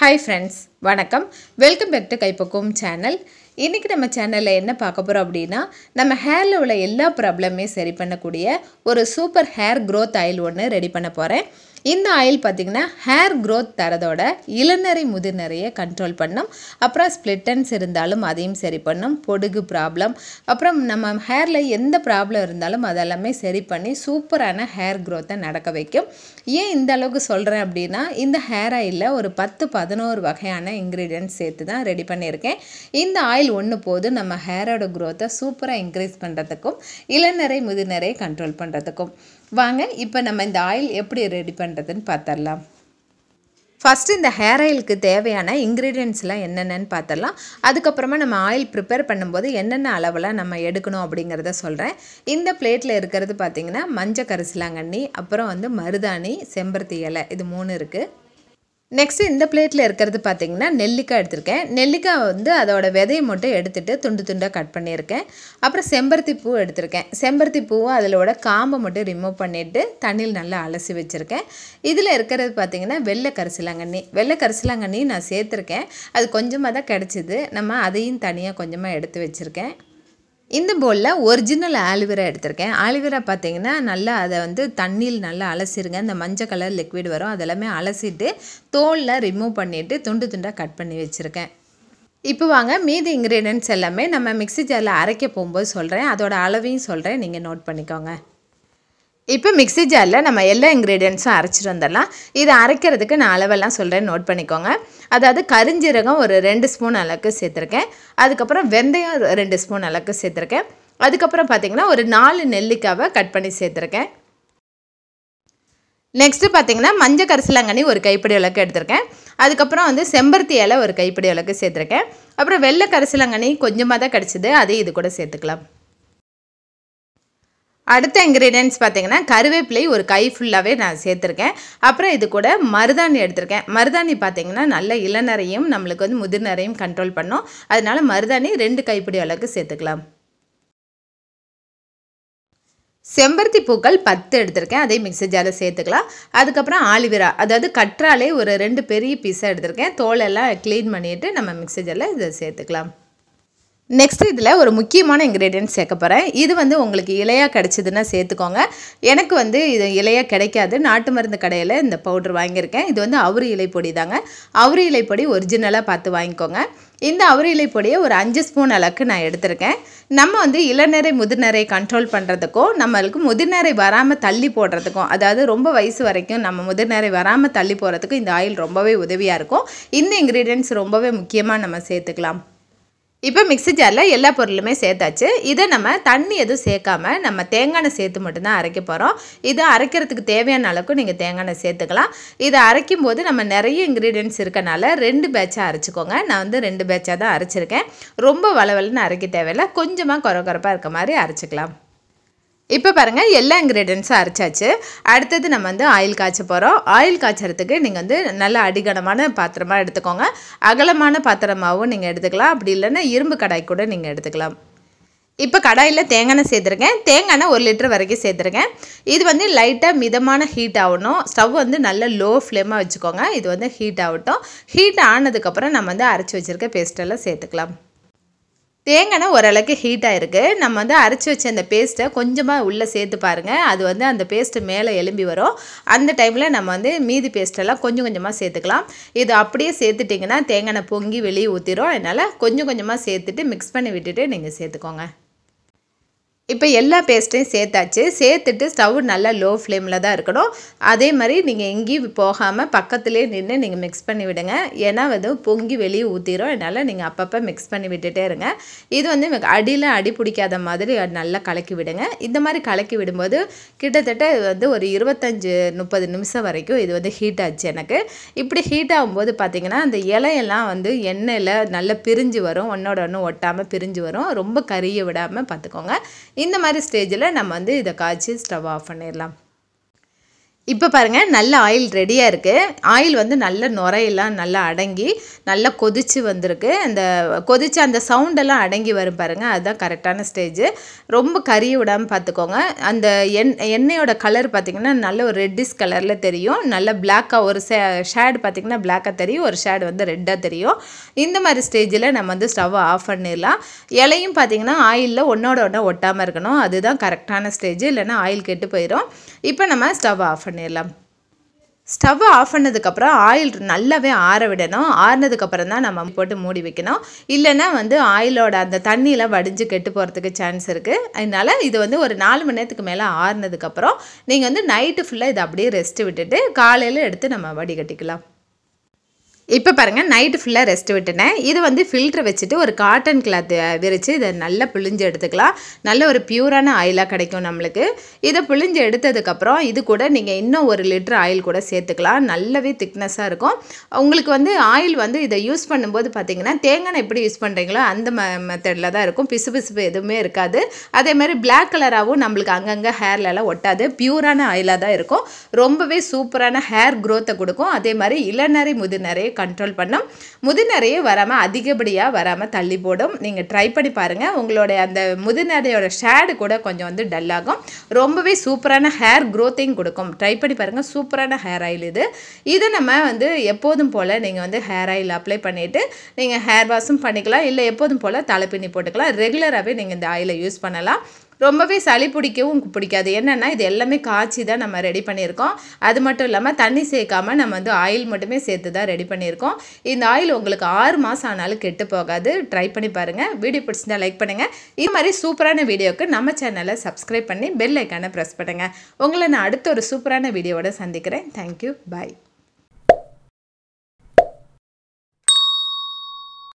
hi friends வணக்கம் welcome back to Kaipakkuvam channel இன்றைக்கி நம்ம சேனலில் என்ன பார்க்க போகிறோம் அப்படின்னா நம்ம ஹேரில் உள்ள எல்லா ப்ராப்ளமே சரி பண்ணக்கூடிய ஒரு சூப்பர் ஹேர் growth ஆயில் ஒன்று ரெடி பண்ண போகிறேன் இந்த ஆயில் பார்த்திங்கன்னா ஹேர் growth தரதோட இளநரை முதிர்நரையை கண்ட்ரோல் பண்ணும் அப்புறம் ஸ்ப்ளிட்டன்ஸ் இருந்தாலும் அதையும் சரி பண்ணும் பொடுகு ப்ராப்ளம் அப்புறம் நம்ம ஹேரில் எந்த ப்ராப்ளம் இருந்தாலும் அதெல்லாமே சரி பண்ணி சூப்பரான ஹேர் growth-அ நடக்க வைக்கும் ஏன் இந்த அளவுக்கு சொல்கிறேன் அப்படின்னா இந்த ஹேர் ஆயிலில் ஒரு பத்து பதினோரு வகையான இன்க்ரீடியன்ட்ஸ் சேர்த்து தான் ரெடி பண்ணியிருக்கேன் இந்த ஆயில் ஒன்று போதும் நம்ம ஹேரோட க்ரோத்தை சூப்பராக இன்க்ரீஸ் பண்ணுறதுக்கும் இளநரை முதிர்நரை கண்ட்ரோல் பண்ணுறதுக்கும் வாங்க இப்போ நம்ம இந்த ஆயில் எப்படி ரெடி பண்ணுறதுன்னு பார்த்துடலாம் ஃபஸ்ட்டு இந்த ஹேர் ஆயிலுக்கு தேவையான இன்க்ரீடியன்ட்ஸ்லாம் என்னென்னு பார்த்துடலாம் அதுக்கப்புறமா நம்ம ஆயில் ப்ரிப்பேர் பண்ணும்போது என்னென்ன அளவெல்லாம் நம்ம எடுக்கணும் அப்படிங்கிறத சொல்கிறேன் இந்த பிளேட்டில் இருக்கிறது பார்த்திங்கன்னா மஞ்சள் கரிசலாங்கண்ணி அப்புறம் வந்து மருதாணி செம்பருத்தி இலை இது மூணு இருக்குது நெக்ஸ்ட்டு இந்த பிளேட்டில் இருக்கிறது பார்த்தீங்கன்னா நெல்லிக்காய் எடுத்திருக்கேன் நெல்லிக்காய் வந்து அதோட விதையை மட்டும் எடுத்துட்டு துண்டு துண்டாக கட் பண்ணியிருக்கேன் அப்புறம் செம்பருத்தி பூ எடுத்திருக்கேன் செம்பருத்தி பூவை அதிலோட காம்பை மட்டும் ரிமூவ் பண்ணிவிட்டு தண்ணியில் நல்லா அலசி வச்சுருக்கேன் இதில் இருக்கிறது பார்த்தீங்கன்னா வெள்ளை கரிசலாங்கண்ணி வெள்ளை கரிசலாங்கண்ணி நான் சேர்த்துருக்கேன் அது கொஞ்சமாக தான் கிடச்சிது நம்ம அதையும் தனியாக கொஞ்சமாக எடுத்து வச்சுருக்கேன் இந்த பவுலில் ஒரிஜினல் ஆலிவேரா எடுத்திருக்கேன் ஆலிவேரா பார்த்தீங்கன்னா நல்லா அதை வந்து தண்ணியில் நல்லா அலசிருங்க இந்த மஞ்சள் கலர் லிக்விட் வரும் அதெல்லாமே அலசிட்டு தோலில் ரிமூவ் பண்ணிவிட்டு துண்டு துண்டாக கட் பண்ணி வச்சுருக்கேன் இப்போ வாங்க மீதி இன்க்ரீடியன்ட்ஸ் எல்லாமே நம்ம மிக்ஸி ஜாரில் அரைக்க போகும்போது சொல்கிறேன் அதோட அளவையும் சொல்கிறேன் நீங்கள் நோட் பண்ணிக்கோங்க இப்போ மிக்ஸி ஜாரில் நம்ம எல்லா இன்க்ரீடியன்ஸும் அரைச்சிட்டு வந்துடலாம் இதை அரைக்கிறதுக்கு நான் அளவெல்லாம் சொல்கிறேன் நோட் பண்ணிக்கோங்க அதாவது கரிஞ்சீரகம் ஒரு ரெண்டு ஸ்பூன் அளவுக்கு சேர்த்துருக்கேன் அதுக்கப்புறம் வெந்தயம் ஒரு ரெண்டு ஸ்பூன் அளவுக்கு சேர்த்துருக்கேன் அதுக்கப்புறம் பார்த்திங்கன்னா ஒரு நாலு நெல்லிக்காவை கட் பண்ணி சேர்த்துருக்கேன் நெக்ஸ்ட்டு பார்த்தீங்கன்னா மஞ்சள் கரிசலாங்கண்ணி ஒரு கைப்பிடி அளவுக்கு எடுத்திருக்கேன் அதுக்கப்புறம் வந்து செம்பருத்தி இலை ஒரு கைப்பிடி அளவுக்கு சேர்த்துருக்கேன் அப்புறம் வெள்ளை கரிசலாங்கண்ணி கொஞ்சமாக தான் கிடச்சிது அதையும் இது கூட சேர்த்துக்கலாம் அடுத்த இன்க்ரீடியன்ட்ஸ் பார்த்தீங்கன்னா கருவேப்பிலை ஒரு கை ஃபுல்லாகவே நான் சேர்த்துருக்கேன் அப்புறம் இது கூட மருதாணி எடுத்திருக்கேன் மருதாணி பார்த்தீங்கன்னா நல்ல இளநரையும் நம்மளுக்கு வந்து முதிர்நரையும் கண்ட்ரோல் பண்ணும் அதனால மருதாணி ரெண்டு கைப்பிடி அளவுக்கு சேர்த்துக்கலாம் செம்பருத்தி பூக்கள் பத்து எடுத்திருக்கேன் அதே மிக்ஸி ஜாரில் சேர்த்துக்கலாம் அதுக்கப்புறம் ஆலிவிரா அதாவது கற்றாலே ஒரு ரெண்டு பெரிய பீஸாக எடுத்திருக்கேன் தோலெல்லாம் க்ளீன் பண்ணிவிட்டு நம்ம மிக்ஸி ஜாரில் இதை சேர்த்துக்கலாம் நெக்ஸ்ட் இதில் ஒரு முக்கியமான இன்க்ரீடியன்ட் சேர்க்க போகிறேன் இது வந்து உங்களுக்கு இலையாக கிடச்சிதுன்னா சேர்த்துக்கோங்க எனக்கு வந்து இது இலையாக கிடைக்காது நாட்டு மருந்து கடையில் இந்த பவுடர் வாங்கியிருக்கேன் இது வந்து அவுரி இலை பொடி தாங்க அவுரி இலை பொடி ஒரிஜினலாக பார்த்து வாங்கிக்கோங்க இந்த அவுரி இலை பொடியை ஒரு அஞ்சு ஸ்பூன் அளவுக்கு நான் எடுத்திருக்கேன் நம்ம வந்து இளநரை முதிர்நரை கண்ட்ரோல் பண்ணுறதுக்கும் நம்மளுக்கு முதிர்நரை வராமல் தள்ளி போடுறதுக்கும் அதாவது ரொம்ப வயசு வரைக்கும் நம்ம முதிர்நரை வராமல் தள்ளி போகிறதுக்கும் இந்த ஆயில் ரொம்பவே உதவியாக இருக்கும் இந்த இன்க்ரீடியன்ட்ஸ் ரொம்பவே முக்கியமாக நம்ம சேர்த்துக்கலாம் இப்போ மிக்ஸி ஜாரில் எல்லா பொருளுமே சேர்த்தாச்சு இதை நம்ம தண்ணி எதுவும் சேர்க்காம நம்ம தேங்காய் எண்ணெய் சேர்த்து மட்டும்தான் அரைக்க போகிறோம் இதை அரைக்கிறதுக்கு தேவையான அளவுக்கு நீங்கள் தேங்காய் எண்ணெய் சேர்த்துக்கலாம் இதை அரைக்கும் போது நம்ம நிறைய இன்க்ரீடியன்ட்ஸ் இருக்கனால ரெண்டு பேட்சாக அரைச்சிக்கோங்க நான் வந்து ரெண்டு பேட்சாக தான் அரைச்சிருக்கேன் ரொம்ப வளவலன்னு அரைக்க தேவையில்லை கொஞ்சமாக குறை குறைப்பாக இருக்க மாதிரி அரைச்சிக்கலாம் இப்போ பாருங்கள் எல்லா இன்க்ரீடியன்ஸும் அரைச்சாச்சு அடுத்தது நம்ம வந்து ஆயில் காய்ச்ச போகிறோம் ஆயில் காய்ச்சறதுக்கு நீங்கள் வந்து நல்ல அடிகனமான பாத்திரமாக எடுத்துக்கோங்க அகலமான பாத்திரமாகவும் நீங்கள் எடுத்துக்கலாம் அப்படி இல்லைன்னா இரும்பு கடாய் கூட நீங்கள் எடுத்துக்கலாம் இப்போ கடாயில் தேங்காய் சேர்த்துருக்கேன் தேங்காய் ஒரு லிட்டர் வரைக்கும் சேர்த்துருக்கேன் இது வந்து லைட்டாக மிதமான ஹீட் ஆகணும் ஸ்டவ் வந்து நல்ல லோ ஃப்ளேமாக வச்சுக்கோங்க இது வந்து ஹீட் ஆகட்டும் ஹீட் ஆனதுக்கப்புறம் நம்ம வந்து அரைச்சி வச்சுருக்க பேஸ்ட்டெல்லாம் சேர்த்துக்கலாம் தேங்காய் ஓரளவுக்கு ஹீட்டாக இருக்குது நம்ம வந்து அரைச்சி வச்ச அந்த பேஸ்ட்டை கொஞ்சமாக உள்ளே சேர்த்து பாருங்கள் அது வந்து அந்த பேஸ்ட்டு மேலே எலும்பி வரும் அந்த டைமில் நம்ம வந்து மீதி பேஸ்ட்டெல்லாம் கொஞ்சம் கொஞ்சமாக சேர்த்துக்கலாம் இது அப்படியே சேர்த்துட்டிங்கன்னா தேங்காய் பொங்கி வெளியே ஊற்றிடும் அதனால் கொஞ்சம் கொஞ்சமாக சேர்த்துட்டு மிக்ஸ் பண்ணி விட்டுட்டு நீங்கள் சேர்த்துக்கோங்க இப்போ எல்லா பேஸ்ட்டையும் சேர்த்தாச்சு சேர்த்துட்டு ஸ்டவ் நல்லா லோ ஃப்ளேமில் தான் இருக்கணும் அதே மாதிரி நீங்கள் எங்கேயும் போகாமல் பக்கத்துலேயே நின்று நீங்கள் மிக்ஸ் பண்ணி விடுங்க ஏன்னா வந்து பொங்கி வெளியே ஊற்றிடும் அதனால் நீங்கள் அப்பப்போ மிக்ஸ் பண்ணி விட்டுட்டே இருங்க இது வந்து அடியில் அடி பிடிக்காத மாதிரி நல்லா கலக்கி விடுங்க இந்த மாதிரி கலக்கி விடும்போது கிட்டத்தட்ட வந்து ஒரு இருபத்தஞ்சு முப்பது நிமிஷம் வரைக்கும் இது வந்து ஹீட் ஆச்சு எனக்கு இப்படி ஹீட் ஆகும்போது பார்த்திங்கன்னா அந்த இலையெல்லாம் வந்து எண்ணெயில் நல்லா பிரிஞ்சு வரும் ஒன்றோட ஒன்று ஒட்டாமல் பிரிஞ்சு வரும் ரொம்ப கறியை விடாமல் பார்த்துக்கோங்க இந்த மாதிரி ஸ்டேஜில் நம்ம வந்து இதை காய்ச்சி ஸ்டவ் ஆஃப் பண்ணிடலாம் இப்போ பாருங்கள் நல்ல ஆயில் ரெடியாக இருக்குது ஆயில் வந்து நல்ல நுரையெல்லாம் நல்லா அடங்கி நல்லா கொதிச்சு வந்திருக்கு அந்த கொதிச்சு அந்த சவுண்டெல்லாம் அடங்கி வரும் பாருங்கள் அதுதான் கரெக்டான ஸ்டேஜ் ரொம்ப கறியை விடாமல் பார்த்துக்கோங்க அந்த எண் எண்ணெயோட கலர் பார்த்திங்கன்னா நல்ல ஒரு ரெட்டிஸ் கலரில் தெரியும் நல்ல பிளாக்காக ஒரு சே ஷேடு பார்த்திங்கன்னா பிளாக்காக தெரியும் ஒரு ஷேடு வந்து ரெட்டாக தெரியும் இந்த மாதிரி ஸ்டேஜில் நம்ம வந்து ஸ்டவ்வை ஆஃப் பண்ணிடலாம் இலையும் பார்த்திங்கன்னா ஆயிலில் ஒன்றோட ஒன்றா ஒட்டாமல் இருக்கணும் அதுதான் கரெக்டான ஸ்டேஜ் இல்லைன்னா ஆயில் கெட்டு போயிடும் இப்போ நம்ம ஸ்டவ் ஆஃப் பண்ணிடலாம் ஸ்டவ்வை ஆஃப் பண்ணதுக்கப்புறம் ஆயில் நல்லாவே ஆற விடணும் ஆறுனதுக்கப்புறம் தான் நம்ம போட்டு மூடி வைக்கணும் இல்லைன்னா வந்து ஆயிலோட அந்த தண்ணியெலாம் வடிஞ்சு கெட்டு போகிறதுக்கு சான்ஸ் இருக்குது அதனால் இது வந்து ஒரு நாலு மணி நேரத்துக்கு மேலே ஆறுனதுக்கப்புறம் நீங்கள் வந்து நைட்டு ஃபுல்லாக இதை அப்படியே ரெஸ்ட்டு விட்டுட்டு காலையில் எடுத்து நம்ம வடிகட்டிக்கலாம் இப்போ பாருங்கள் நைட்டு ஃபுல்லாக ரெஸ்ட் விட்டுனேன் இது வந்து ஃபில்ட்ரு வச்சுட்டு ஒரு காட்டன் கிளாத் விரித்து இதை நல்லா பிழிஞ்சு எடுத்துக்கலாம் நல்ல ஒரு பியூரான ஆயிலாக கிடைக்கும் நம்மளுக்கு இதை பிழிஞ்சு எடுத்ததுக்கப்புறம் இது கூட நீங்கள் இன்னும் ஒரு லிட்டர் ஆயில் கூட சேர்த்துக்கலாம் நல்லாவே திக்னஸாக இருக்கும் உங்களுக்கு வந்து ஆயில் வந்து இதை யூஸ் பண்ணும்போது பார்த்தீங்கன்னா தேங்காய் எப்படி யூஸ் பண்ணுறீங்களோ அந்த ம மெத்தடில் தான் இருக்கும் பிசு பிசுப்பு எதுவுமே இருக்காது அதே மாதிரி பிளாக் கலராகவும் நம்மளுக்கு அங்கங்கே ஹேர்லலாம் ஒட்டாது பியூரான ஆயிலாக தான் இருக்கும் ரொம்பவே சூப்பரான ஹேர் க்ரோத்தை கொடுக்கும் அதே மாதிரி இளநரை முதுநரை கண்ட்ரோல் பண்ணும் முதுநரையே வராமல் அதிகப்படியாக வராமல் தள்ளி போடும் நீங்கள் ட்ரை பண்ணி பாருங்கள் உங்களுடைய அந்த முதுநரையோட ஷேடு கூட கொஞ்சம் வந்து டல்லாகும் ரொம்பவே சூப்பரான ஹேர் க்ரோத்தையும் கொடுக்கும் ட்ரை பண்ணி பாருங்கள் சூப்பரான ஹேர் ஆயில் இது இதை நம்ம வந்து எப்போதும் போல் நீங்கள் வந்து ஹேர் ஆயில் அப்ளை பண்ணிவிட்டு நீங்கள் ஹேர் வாஷும் பண்ணிக்கலாம் இல்லை எப்போதும் போல் தலைப்பின்னி போட்டுக்கலாம் ரெகுலராகவே நீங்கள் இந்த ஆயிலை யூஸ் பண்ணலாம் ரொம்பவே சளி பிடிக்கவும் பிடிக்காது என்னென்னா இது எல்லாமே காய்ச்சி தான் நம்ம ரெடி பண்ணியிருக்கோம் அது மட்டும் இல்லாமல் தண்ணி சேர்க்காம நம்ம வந்து ஆயில் மட்டுமே சேர்த்து தான் ரெடி பண்ணியிருக்கோம் இந்த ஆயில் உங்களுக்கு ஆறு மாதம் ஆனாலும் கெட்டு போகாது ட்ரை பண்ணி பாருங்கள் வீடியோ பிடிச்சிருந்தா லைக் பண்ணுங்கள் இது மாதிரி சூப்பரான வீடியோக்கு நம்ம சேனலை சப்ஸ்கிரைப் பண்ணி பெல் ஐக்கானை ப்ரெஸ் பண்ணுங்கள் உங்களை நான் அடுத்த ஒரு சூப்பரான வீடியோவோட சந்திக்கிறேன் தேங்க்யூ பாய்